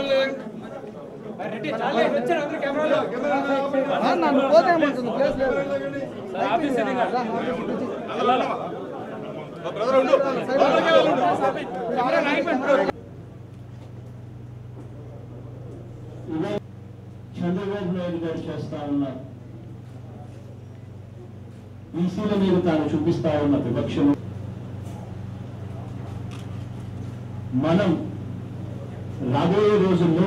నన్ను పోతేమంటుంది ప్లేస్ లేదు ఇదే చంద్రబాబు నాయుడు గారు చేస్తా ఉన్నారు బీసీల మీద తాను చూపిస్తా ఉన్న వివక్షను మనం రాబోయే రోజుల్లో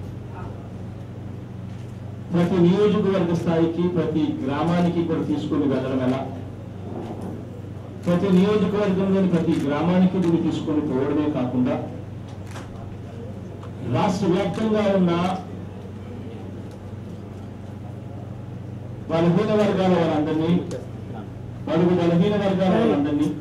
ప్రతి నియోజకవర్గ స్థాయికి ప్రతి గ్రామానికి కూడా తీసుకుని వెళ్ళడం ఎలా ప్రతి నియోజకవర్గంలోని ప్రతి గ్రామానికి కూడా తీసుకొని పోవడమే కాకుండా రాష్ట్ర వ్యాప్తంగా ఉన్న బలహీన వర్గాల వాళ్ళందరినీ బడుగు బలహీన వర్గాల వాళ్ళందరినీ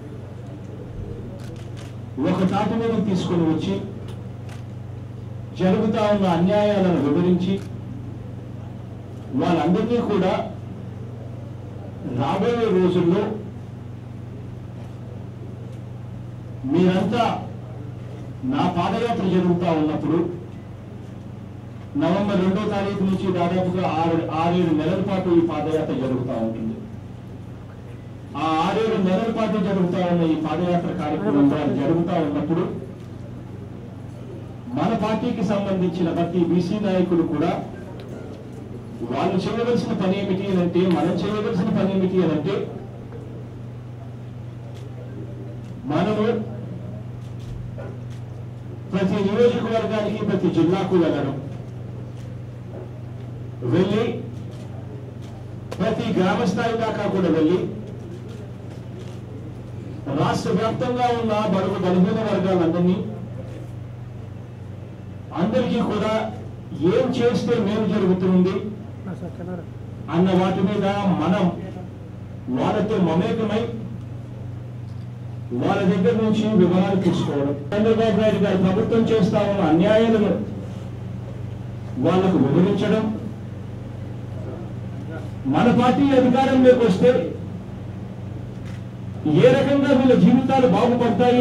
ఒక తాటి మీద తీసుకొని వచ్చి జరుగుతా ఉన్న అన్యాయాలను వివరించి వాళ్ళందరినీ కూడా రాబోయే రోజుల్లో మీరంతా నా పాదయాత్ర జరుగుతా ఉన్నప్పుడు నవంబర్ రెండో తారీఖు నుంచి దాదాపుగా ఆరు ఆరేడు నెలల పాటు ఈ పాదయాత్ర జరుగుతూ ఉంటుంది ఆ ఆరేడు నెలల పాటు జరుగుతూ ఉన్న ఈ పాదయాత్ర కార్యక్రమం జరుగుతూ ఉన్నప్పుడు మన పార్టీకి సంబంధించిన ప్రతి బీసీ నాయకులు కూడా వాళ్ళు చేయవలసిన పని ఏమిటి అని అంటే మనం చేయవలసిన పని ఏమిటి అని అంటే మనము ప్రతి నియోజకవర్గానికి ప్రతి జిల్లాకు వెళ్ళడం వెళ్ళి ప్రతి గ్రామ స్థాయి దాకా కూడా వెళ్ళి రాష్ట్ర వ్యాప్తంగా ఉన్న బడుగు బలహీన వర్గాలందరినీ అందరికీ కూడా ఏం చేస్తే మేలు జరుగుతుంది అన్న వాటి మీద మనం వాళ్ళతో మమేకమై వాళ్ళ దగ్గర నుంచి వివరాలు తీసుకోవడం చంద్రబాబు నాయుడు గారి ప్రభుత్వం చేస్తా ఉన్న అన్యాయాలను వాళ్లకు వివరించడం మన పార్టీ అధికారంలోకి వస్తే ఏ రకంగా వీళ్ళ జీవితాలు బాగుపడతాయి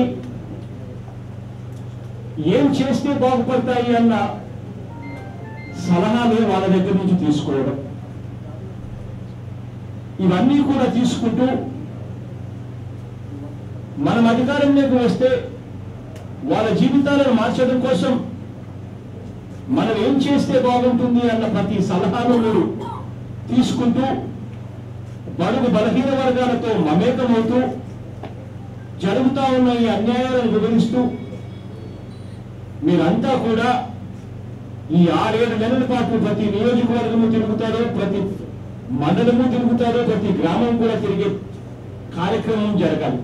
ఏం చేస్తే బాగుపడతాయి అన్న సలహాలు వాళ్ళ దగ్గర నుంచి తీసుకోవడం ఇవన్నీ కూడా తీసుకుంటూ మనం అధికారంలోకి వస్తే వాళ్ళ జీవితాలను మార్చడం కోసం మనం ఏం చేస్తే బాగుంటుంది అన్న ప్రతి సలహాను మీరు తీసుకుంటూ బడుగు బలహీన వర్గాలతో మమేకమవుతూ జరుగుతా ఉన్న ఈ అన్యాయాలను వివరిస్తూ మీరంతా కూడా ఈ ఆరేడు నెలల పాటు ప్రతి నియోజకవర్గము తిరుగుతారు ప్రతి మండలము తిరుగుతారు ప్రతి గ్రామం కూడా తిరిగే కార్యక్రమం జరగాలి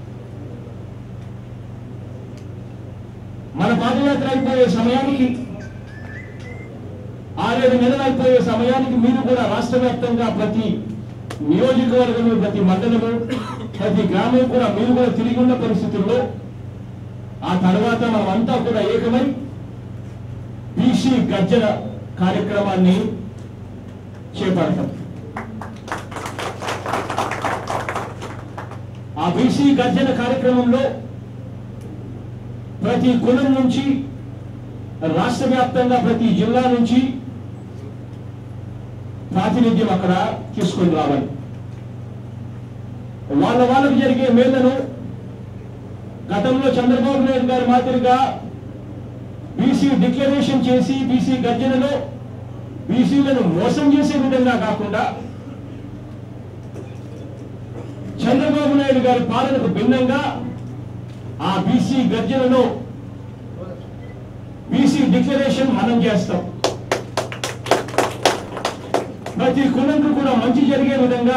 మన పాదయాత్ర అయిపోయే సమయానికి ఆరేడు నెలలు అయిపోయే సమయానికి మీరు కూడా రాష్ట్ర వ్యాప్తంగా ప్రతి నియోజకవర్గము ప్రతి మండలము ప్రతి గ్రామం కూడా మీరు కూడా తిరిగి ఉన్న పరిస్థితుల్లో ఆ తర్వాత మనమంతా కూడా ఏకమై బీసీ గర్జన కార్యక్రమాన్ని చేపడతాం ఆ బీసీ గర్జన కార్యక్రమంలో ప్రతి కులం నుంచి రాష్ట్ర వ్యాప్తంగా ప్రతి జిల్లా నుంచి ప్రాతినిధ్యం అక్కడ తీసుకొని రావాలి వాళ్ళ వాళ్ళకు జరిగే మేళ్లను గతంలో చంద్రబాబు నాయుడు గారి మాదిరిగా బీసీ డిక్లరేషన్ చేసి బీసీ గర్జనలో బీసీలను మోసం చేసే విధంగా కాకుండా చంద్రబాబు నాయుడు గారి పాలనకు భిన్నంగా ఆ బీసీ గర్జనలో బీసీ డిక్లరేషన్ మనం చేస్తాం ప్రతి కులంకు కూడా మంచి జరిగే విధంగా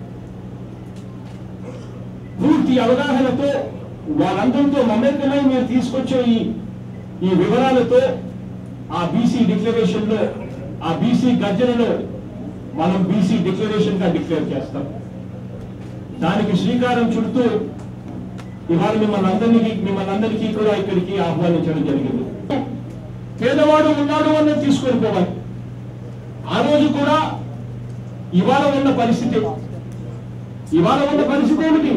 పూర్తి అవగాహనతో వాళ్ళందరితో మమేకమై మీరు తీసుకొచ్చే ఈ ఈ వివరాలతో ఆ బీసీ డిక్లరేషన్ లో ఆ బీసీ గర్జనలో మనం బీసీ డిక్లరేషన్ గా డిక్లేర్ చేస్తాం దానికి శ్రీకారం చుడుతూ ఇవాళ మిమ్మల్ని అందరికీ మిమ్మల్ని అందరికీ కూడా ఇక్కడికి ఆహ్వానించడం జరిగింది పేదవాడు ఉన్నాడు అన్నది తీసుకొని పోవాలి ఆ రోజు కూడా ఇవాళ ఉన్న పరిస్థితి ఇవాళ ఉన్న పరిస్థితి ఏమిటి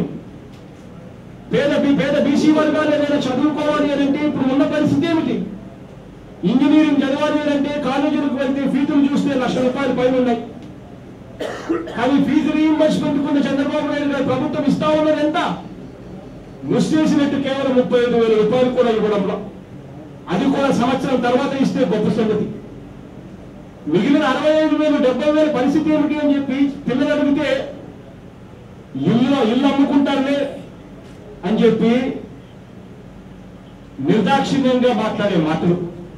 పేద బి- పేద బీసీ వర్గాలు ఏదైనా చదువుకోవాలి అని అంటే ఇప్పుడు ఉన్న పరిస్థితి ఏమిటి ఇంజనీరింగ్ చదవాలి అంటే కాలేజీలకు వెళ్తే ఫీజులు చూస్తే లక్ష రూపాయలు పైన ఉన్నాయి కానీ ఫీజు రీఇంబర్స్మెంట్ కొన్ని చంద్రబాబు నాయుడు గారు ప్రభుత్వం ఇస్తా ఉన్నది ఎంత ముస్టేసినట్టు కేవలం ముప్పై ఐదు వేల రూపాయలు కూడా ఇవ్వడంలో అది కూడా సంవత్సరం తర్వాత ఇస్తే గొప్ప సంగతి మిగిలిన అరవై ఐదు వేలు డెబ్బై వేల పరిస్థితి ఏమిటి అని చెప్పి పిల్లలు అడిగితే ఇల్లు ఇల్లు అమ్ముకుంటారులే అని చెప్పి నిర్దాక్షిణ్యంగా మాట్లాడే మాటలు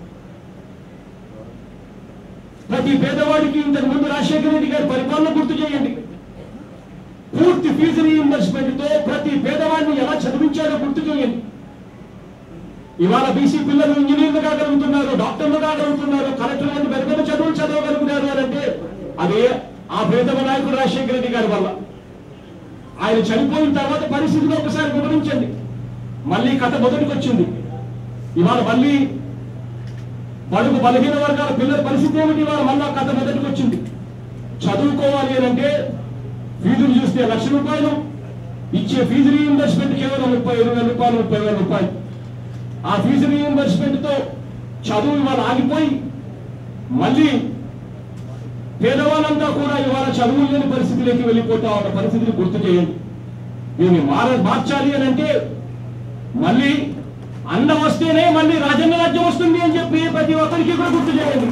ప్రతి పేదవాడికి ఇంతకు ముందు రాజశేఖర రెడ్డి గారి పరిపాలన గుర్తు చేయండి పూర్తి ఫీజు రీఇంబర్స్మెంట్ తో ప్రతి పేదవాడిని ఎలా చదివించారో గుర్తు చేయండి ఇవాళ బీసీ పిల్లలు ఇంజనీర్లు కాగలుగుతున్నారు డాక్టర్లు కాగలుగుతున్నారు కలెక్టర్ లాంటి పెద్ద పెద్ద చదువులు చదవగలుగుతారు అని అంటే అదే ఆ పేదవ నాయకుడు రాజశేఖర రెడ్డి గారి వల్ల ఆయన చనిపోయిన తర్వాత పరిస్థితిని ఒకసారి వివరించండి మళ్ళీ కథ మొదటికి వచ్చింది ఇవాళ మళ్ళీ బడుగు బలహీన వర్గాల పిల్లల పరిస్థితి ఏమిటి ఇవాళ మళ్ళా కథ మొదటికి వచ్చింది చదువుకోవాలి అని అంటే ఫీజులు చూస్తే లక్ష రూపాయలు ఇచ్చే ఫీజు రీఇంబర్స్మెంట్ కేవలం ముప్పై ఐదు వేల రూపాయలు ముప్పై వేల రూపాయలు ఆ ఫీజు రీఇంబర్స్మెంట్ తో చదువు ఇవాళ ఆగిపోయి మళ్ళీ పేదవాళ్ళంతా కూడా ఇవాళ చదువు లేని పరిస్థితిలోకి వెళ్ళిపోతా ఉన్న పరిస్థితిని గుర్తు చేయండి దీన్ని మార మార్చాలి అని అంటే మళ్ళీ అన్న వస్తేనే మళ్ళీ రాజన్న రాజ్యం వస్తుంది అని చెప్పి ప్రతి ఒక్కరికి కూడా గుర్తు చేయండి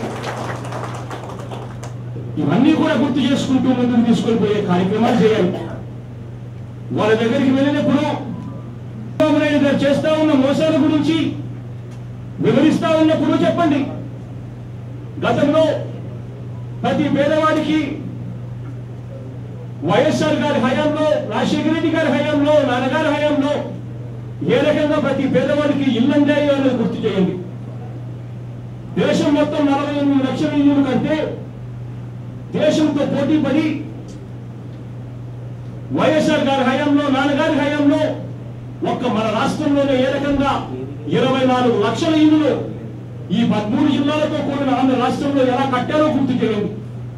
ఇవన్నీ కూడా గుర్తు చేసుకుంటూ ముందుకు తీసుకొని పోయే కార్యక్రమాలు చేయాలి వాళ్ళ దగ్గరికి వెళ్ళినప్పుడు చంద్రబాబు నాయుడు గారు చేస్తా ఉన్న మోసాల గురించి వివరిస్తా ఉన్నప్పుడు చెప్పండి గతంలో ప్రతి పేదవాడికి వైఎస్ఆర్ గారి హయాంలో రాజశేఖర రెడ్డి గారి హయాంలో నాన్నగారి హయాంలో ఏ రకంగా ప్రతి పేదవాడికి ఇల్లు అందాయో అనేది గుర్తు చేయండి దేశం మొత్తం నలభై ఎనిమిది లక్షల ఇల్లు కంటే దేశంతో పోటీ పడి వైఎస్ఆర్ గారి హయాంలో నాన్నగారి హయాంలో ఒక్క మన రాష్ట్రంలోనే ఏ రకంగా ఇరవై నాలుగు లక్షల ఇల్లులు ఈ పదమూడు జిల్లాలతో కూడిన ఆంధ్ర రాష్ట్రంలో ఎలా కట్టారో గుర్తు చేయండి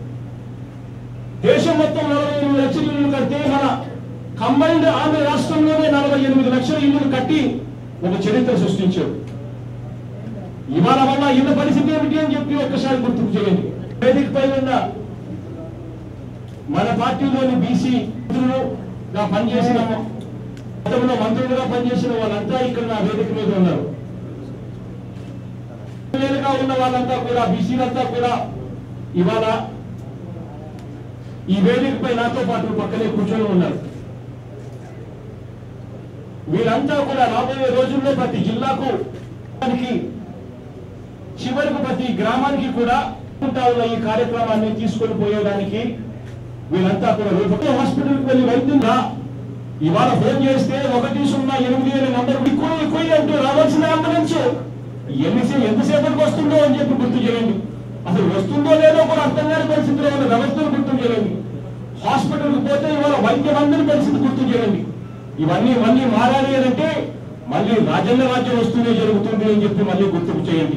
దేశం మొత్తం నలభై ఎనిమిది లక్షల ఇల్లు కడితే మన కంబైన్డ్ ఆంధ్ర రాష్ట్రంలోనే నలభై ఎనిమిది లక్షల ఇల్లులు కట్టి ఒక చరిత్ర సృష్టించారు ఇవాళ వల్ల ఇళ్ళ పరిస్థితి ఏమిటి అని చెప్పి ఒక్కసారి గుర్తుకు చేయండి వేదిక పై ఉన్న మన పార్టీలోని బీసీ మంత్రులుగా పనిచేసిన గతంలో మంత్రులుగా పనిచేసిన వాళ్ళంతా ఇక్కడ నా వేదిక మీద ఉన్నారు ఎమ్మెల్యేలుగా ఉన్న వాళ్ళంతా కూడా బీసీలంతా కూడా ఇవాళ ఈ వేదికపై నాతో పాటు పక్కనే కూర్చొని ఉన్నారు వీరంతా కూడా రాబోయే రోజుల్లో ప్రతి జిల్లాకు దానికి చివరికి ప్రతి గ్రామానికి కూడా ఉంటా ఉన్న ఈ కార్యక్రమాన్ని తీసుకొని పోయేదానికి వీళ్ళంతా కూడా రేపు హాస్పిటల్కి వెళ్ళి వెళ్తుందా ఇవాళ ఫోన్ చేస్తే ఒకటి సున్నా ఎనిమిది అనే నంబర్ ఎక్కువ ఎక్కువ అంటూ రావాల్సిన అంబులెన్స్ ఎన్నిసే ఎంతసేపటికి వస్తుందో అని చెప్పి గుర్తు చేయండి అసలు వస్తుందో లేదో కూడా అర్థం కాని పరిస్థితిలో ఉన్న వ్యవస్థను గుర్తు చేయండి హాస్పిటల్కి పోతే ఇవాళ వైద్యం అందని పరిస్థితి గుర్తు చేయండి ఇవన్నీ మళ్ళీ మారాలి అని అంటే మళ్ళీ రాజ్యాంగ రాజ్యం వస్తూనే జరుగుతుంది అని చెప్పి మళ్ళీ గుర్తుకు చేయండి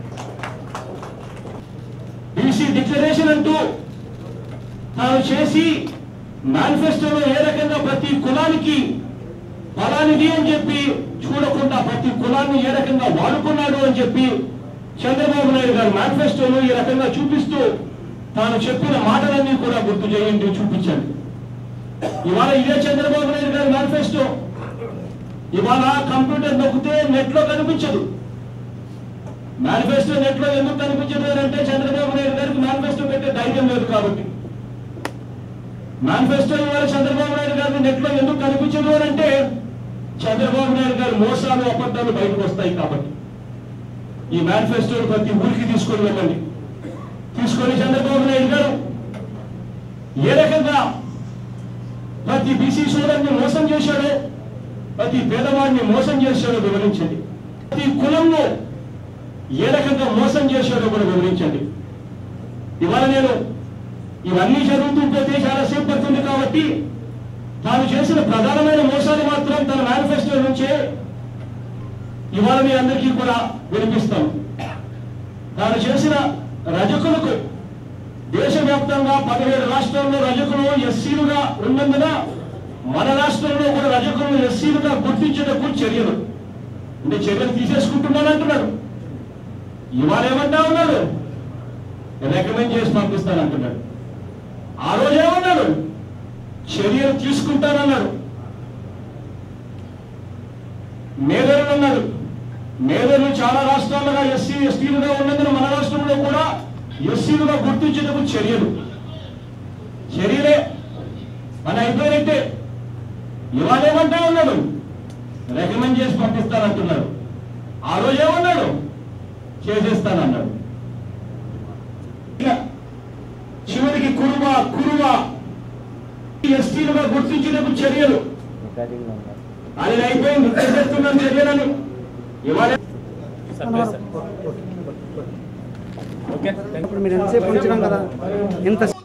బీసీ డిక్లరేషన్ అంటూ తాను చేసి మేనిఫెస్టోలో ఏ రకంగా ప్రతి కులానికి ఫలానిది అని చెప్పి చూడకుండా ప్రతి కులాన్ని ఏ రకంగా వాడుకున్నాడు అని చెప్పి చంద్రబాబు నాయుడు గారు మేనిఫెస్టోలో ఈ రకంగా చూపిస్తూ తాను చెప్పిన మాటలన్నీ కూడా గుర్తు చేయండి చూపించండి ఇవాళ ఇదే చంద్రబాబు నాయుడు గారి మేనిఫెస్టో ఇవాళ కంప్యూటర్ నొక్కితే నెట్ లో కనిపించదు మేనిఫెస్టో నెట్ లో ఎందుకు కనిపించదు అని అంటే చంద్రబాబు నాయుడు గారికి మేనిఫెస్టో పెట్టే ధైర్యం లేదు కాబట్టి మేనిఫెస్టో ఇవాళ చంద్రబాబు నాయుడు గారిని నెట్ లో ఎందుకు కనిపించదు అని అంటే చంద్రబాబు నాయుడు గారి మోసాలు అబద్ధాలు బయటకు వస్తాయి కాబట్టి ఈ మేనిఫెస్టోని ప్రతి ఊరికి తీసుకొని వెళ్ళండి తీసుకొని చంద్రబాబు నాయుడు గారు ఏ రకంగా ప్రతి బీసీ సోదరుని మోసం చేశాడో ప్రతి పేదవాడిని మోసం చేశాడో వివరించండి ప్రతి కులంలో ఏ రకంగా మోసం చేశాడో కూడా వివరించండి ఇవాళ నేను ఇవన్నీ చదువుతుంటే చాలా సేపు పడుతుంది కాబట్టి తాను చేసిన ప్రధానమైన మోసాలు మాత్రం తన మేనిఫెస్టో నుంచే ఇవాళ మీ అందరికీ కూడా వినిపిస్తాం తాను చేసిన రజకులకు దేశవ్యాప్తంగా పదిహేడు రాష్ట్రాల్లో రజకులు ఎస్సీలుగా ఉన్నందున మన రాష్ట్రంలో కూడా రజకులను ఎస్సీలుగా గుర్తించేటప్పుడు చర్యలు అంటే చర్యలు తీసేసుకుంటున్నాను అంటున్నాడు ఇవాళ ఏమంటా ఉన్నాడు రికమెండ్ చేసి పంపిస్తానంటున్నాడు ఆ రోజు ఏమన్నాడు చర్యలు తీసుకుంటానన్నాడు మేధరులు అన్నారు మేధరులు చాలా రాష్ట్రాలుగా ఎస్సీ ఎస్టీలుగా ఉన్నందున మన రాష్ట్రంలో కూడా ఎస్సీలుగా గుర్తించేందుకు చర్యలు చర్యలే పని అయిపోయినట్టే ఇవాళ ఏమంటా ఉన్నాడు రికమెండ్ చేసి పంపిస్తానంటున్నాడు ఆ రోజు ఏమన్నాడు చేసేస్తానన్నాడు ఇక చివరికి కురువ కురువ ఎస్టీలుగా గుర్తించేందుకు చర్యలు అది అయిపోయింది చేసేస్తున్నాం చర్యలను ఇవాళ ఓకే ఇప్పుడు మీరు ఎంతసేపు ఉంచినాం కదా ఎంత